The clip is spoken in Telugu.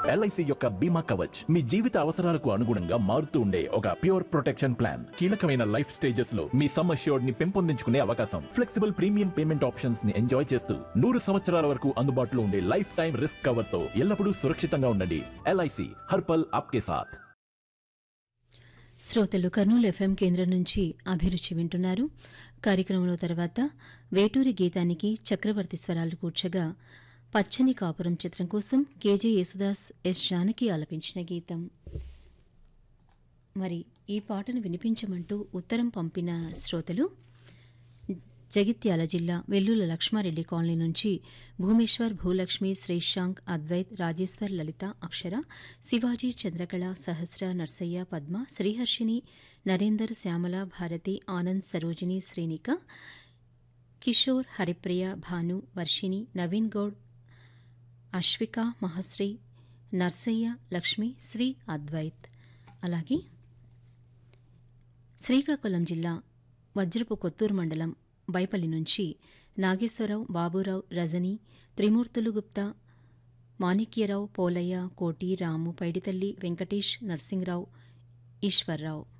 ఎల్ఐసి యొక్క బీమా కవచ్ మీ జీవిత అవసరాలకు అనుగుణంగా మారుతూ ఉండే ఒక ప్యూర్ ప్రొటెక్షన్ ప్లాన్ కీలకమైన లైఫ్ స్టేజెస్ లో మీ సమ్ అష్యూర్డ్ ని పెంపొందించుకునే అవకాశం ఫ్లెక్సిబుల్ ప్రీమియం పేమెంట్ ఆప్షన్స్ ని ఎంజాయ్ చేస్తూ నూరు సంవత్సరాల వరకు అందుబాటులో ఉండే లైఫ్ టైం రిస్క్ కవర్ తో ఎల్లప్పుడూ సురక్షితంగా ఉండండి ఎల్ఐసి హర్పల్ ఆప్కే సాథ్ శ్రోతలు కర్నూలు ఎఫ్ఎం కేంద్రం నుంచి అభిరుచి వింటున్నారు కార్యక్రమంలో తర్వాత వేటూరి గీతానికి చక్రవర్తి స్వరాలు కూర్చగా పచ్చని కాపురం చిత్రం కోసం కేజే యేసుదాస్ ఎస్ జానకి ఆలపించిన గీతం మరి ఈ పాటను వినిపించమంటూ ఉత్తరం పంపిన శ్రోతలు జగిత్యాల జిల్లా వెల్లుల లక్ష్మారెడ్డి కాలనీ నుంచి భూమేశ్వర్ భూలక్ష్మి శ్రీశాంక్ అద్వైత్ రాజేశ్వర్ లలిత అక్షర శివాజీ చంద్రకళ సహస్ర నర్సయ్య పద్మ శ్రీహర్షిని నరేందర్ శ్యామల భారతి ఆనంద్ సరోజిని శ్రీనిక కిషోర్ హరిప్రియ భాను వర్షిణి నవీన్ గౌడ్ అశ్విక మహశ్రీ నర్సయ్య లక్ష్మి శ్రీ అద్వైత్ అలాగే శ్రీకాకుళం జిల్లా వజ్రపు కొత్తూరు మండలం బైపల్లి నుంచి నాగేశ్వరరావు బాబురావు రజని త్రిమూర్తులు గుప్తా మాణిక్యరావు పోలయ్య కోటి రాము పైడితల్లి వెంకటేష్ నర్సింగ్రావు ఈశ్వర్రావు